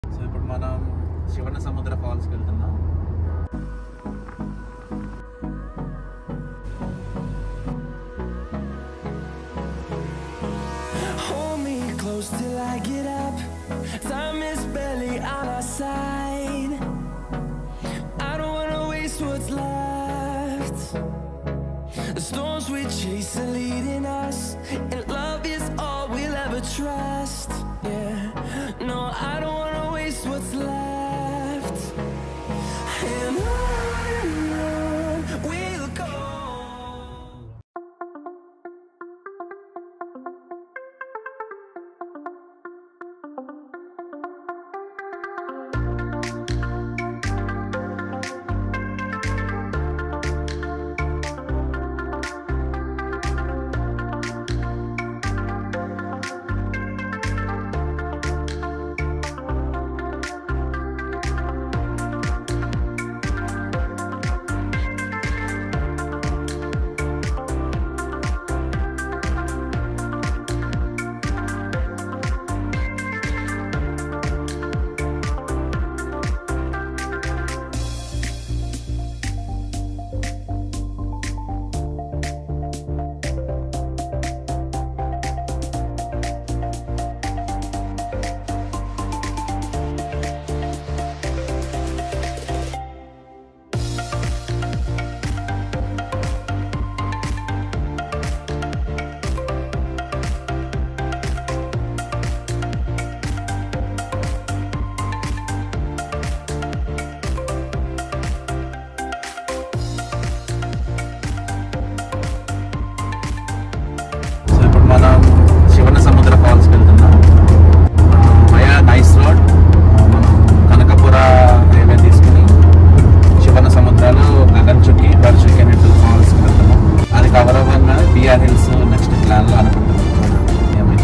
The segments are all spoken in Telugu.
సో ఇప్పుడు మనం శివన సముద్ర ఫాల్స్కి వెళ్తున్నాం Hold me close till I get up. Time is barely on our side. I don't wanna waste what's left. The storms we chase are leading us, and love is all we'll ever trust. Yeah, no, I don't wanna waste what's left. And on and on we'll go. So ఇప్పుడు మనం శివన సముద్ర ఫాల్స్కి వెళ్తున్నాం మయా నైస్ రోడ్ మనం కనకపుర హైవే తీసుకుని శివన సముద్రాలు గగన్ చుక్కి బర్చుక్కి అనే టూ ఫాల్స్కి వెళ్తున్నాం అది కవర్ అవ్వగానే బీఆర్ హిల్స్ నెక్స్ట్ ప్లాన్లో అనుకుంటున్నాం చూడండి ఏమైంది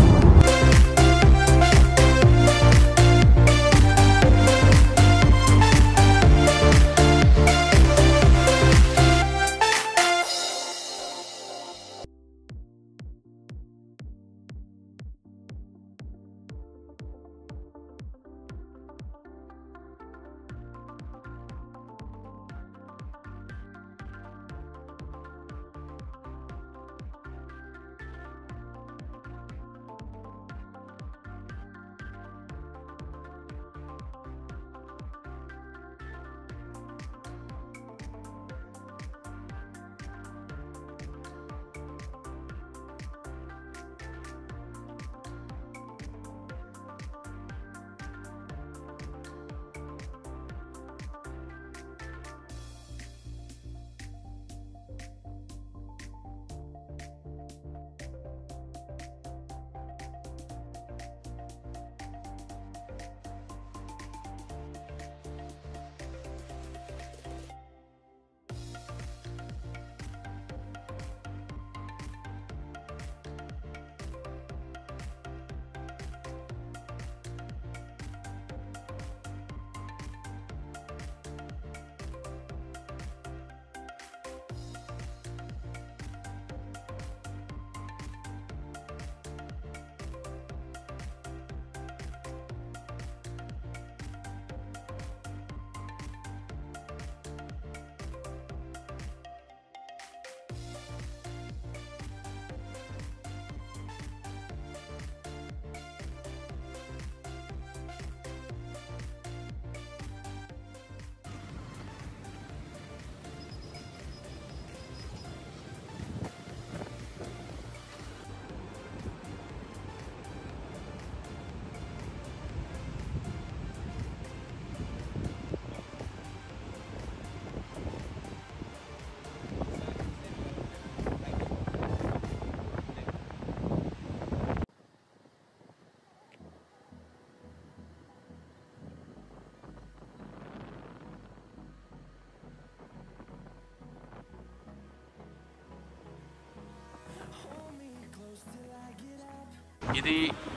ఇది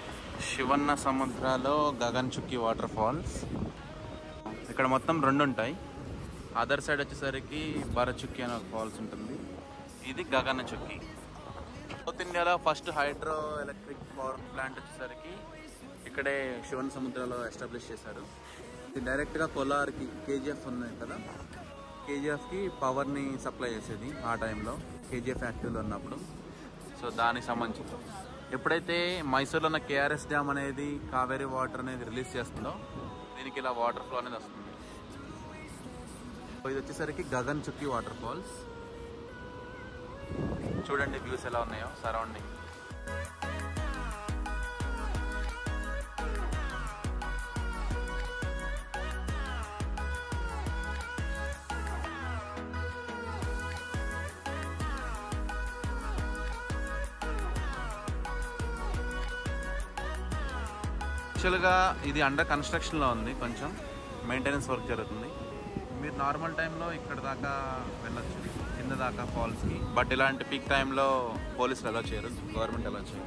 శివన్న సముద్రాలో గగన్ చుక్కి వాటర్ ఫాల్స్ ఇక్కడ మొత్తం రెండు ఉంటాయి అదర్ సైడ్ వచ్చేసరికి బరచుక్కి అనే ఒక ఫాల్స్ ఉంటుంది ఇది గగన చుక్కి సౌత్ ఇండియాలో first hydro electric power plant వచ్చేసరికి ఇక్కడే శివన్ సముద్రాలో ఎస్టాబ్లిష్ చేశారు ఇది డైరెక్ట్గా కోలార్కి కేజీఎఫ్ ఉన్నాయి కదా కేజీఎఫ్కి పవర్ని సప్లై చేసేది ఆ టైంలో కేజీఎఫ్ యాక్టివ్లో ఉన్నప్పుడు సో దానికి సంబంధించి ఎప్పుడైతే మైసూర్లో ఉన్న కేఆర్ఎస్ డ్యామ్ అనేది కావేరీ వాటర్ అనేది రిలీజ్ చేస్తుందో దీనికి ఇలా వాటర్ ఫ్లో అనేది వస్తుంది సో ఇది వచ్చేసరికి గగన్ చుక్కి వాటర్ ఫాల్స్ చూడండి వ్యూస్ ఎలా ఉన్నాయో సరౌండింగ్ యాక్చువల్గా ఇది అండర్ కన్స్ట్రక్షన్లో ఉంది కొంచెం మెయింటెనెన్స్ వర్క్ జరుగుతుంది మీరు నార్మల్ టైంలో ఇక్కడ దాకా వెళ్ళొచ్చు కింద దాకా ఫాల్స్కి బట్ ఇలాంటి పీక్ టైంలో పోలీసులు అలా చేయరు గవర్నమెంట్ అలా చేయరు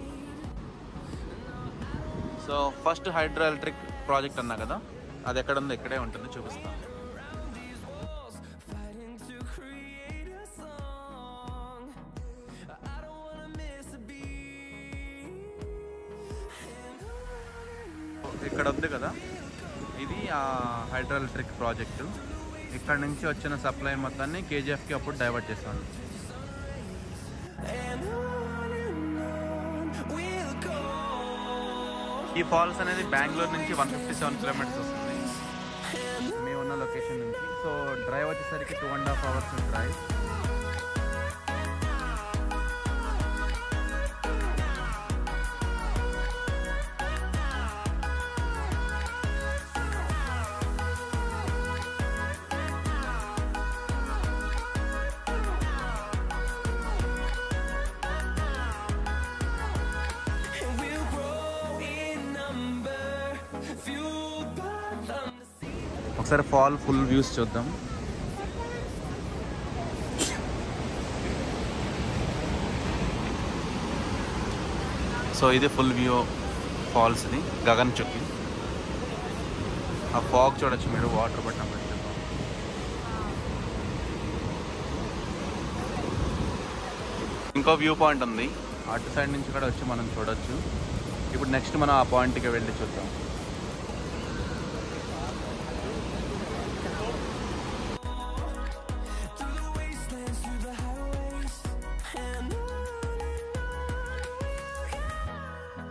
so first hydro electric project అన్నా కదా అది ఎక్కడ ఉందో ఇక్కడే ఉంటుంది చూపిస్తాను Fighting to create a song. I don't wanna miss a beat. ఇక్కడ ఉంది కదా ఇది ఆ హైడ్రో ఎలక్ట్రిక్ ప్రాజెక్టు ఇక్కడ నుంచి వచ్చిన సప్లై మొత్తాన్ని కేజీఎఫ్కి అప్పుడు డైవర్ట్ చేస్తాను And on and on we'll go. ఈ ఫాల్స్ అనేది బెంగళూరు నుంచి వన్ ఫిఫ్టీ సెవెన్ కిలోమీటర్స్ వస్తుంది మేము ఉన్న లొకేషన్ నుంచి సో డ్రైవ్ వచ్చేసరికి two and half hours drive And we'll grow in number, fueled by thunder. ఒకసారి ఫాల్ ఫుల్ వ్యూస్ చూద్దాం సో ఇది ఫుల్ వ్యూ ఫాల్స్ ఇది గగన్ చుక్కి ఆ ఫాగ్ చూడొచ్చు మీరు వాటర్ పట్టినప్పుడు ఇంకో వ్యూ పాయింట్ ఉంది అటు సైడ్ నుంచి కూడా వచ్చి మనం చూడొచ్చు ఇప్పుడు నెక్స్ట్ మనం ఆ పాయింట్కి వెళ్ళి చూద్దాం Through the wastelands, through the highways, and on and on.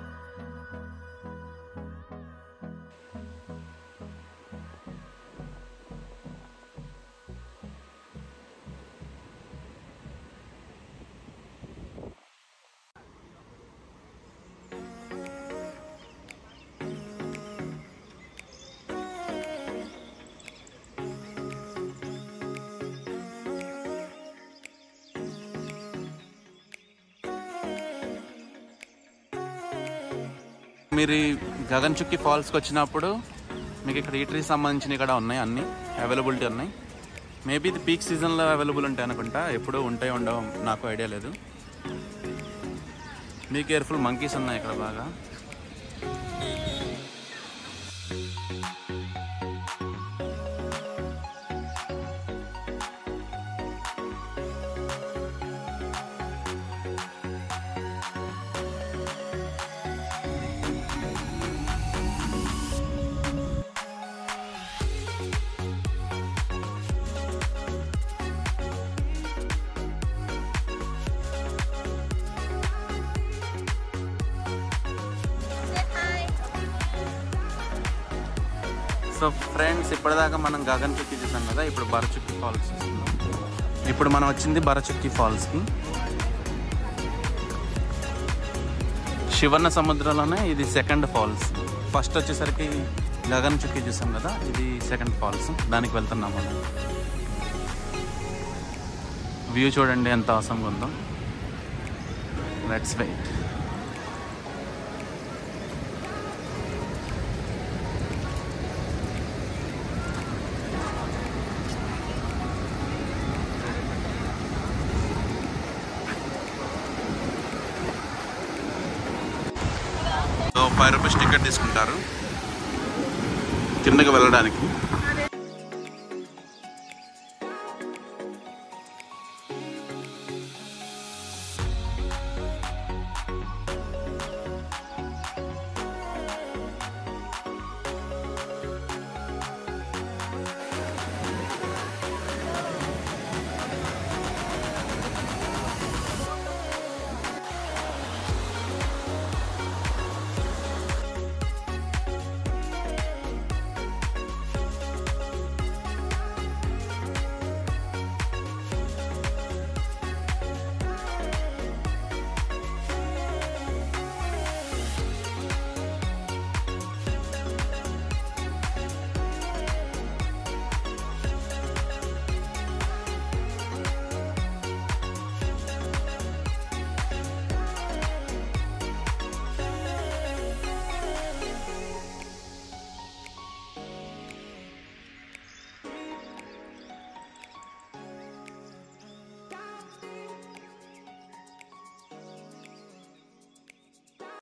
మీరు ఈ గగన్ చుక్కి ఫాల్స్కి వచ్చినప్పుడు మీకు ఇక్కడ ఈటరీ సంబంధించినవి కూడా ఉన్నాయి అన్నీ అవైలబిలిటీ ఉన్నాయి మేబీ ఇది పీక్ సీజన్లో అవైలబుల్ ఉంటాయి అనుకుంటా ఎప్పుడూ ఉంటాయి ఉండవు నాకు ఐడియా లేదు మీ కేర్ఫుల్ మంకీస్ ఉన్నాయి ఇక్కడ బాగా సో ఫ్రెండ్స్ ఇప్పటిదాకా మనం గగన్ చుక్కి చూసాం కదా ఇప్పుడు బరచుక్కి ఫాల్స్ చూస్తున్నాం ఇప్పుడు మనం వచ్చింది బరచుక్కి ఫాల్స్కి శివర్ణ సముద్రంలోనే ఇది సెకండ్ ఫాల్స్ ఫస్ట్ వచ్చేసరికి గగన్ చుక్కి చూసాం కదా ఇది సెకండ్ ఫాల్స్ దానికి వెళ్తున్నాం మనం వ్యూ చూడండి ఎంత అవసరంగా ఉందో let's wait five rupees ticket తీసుకుంటారు కిందకి వెళ్ళడానికి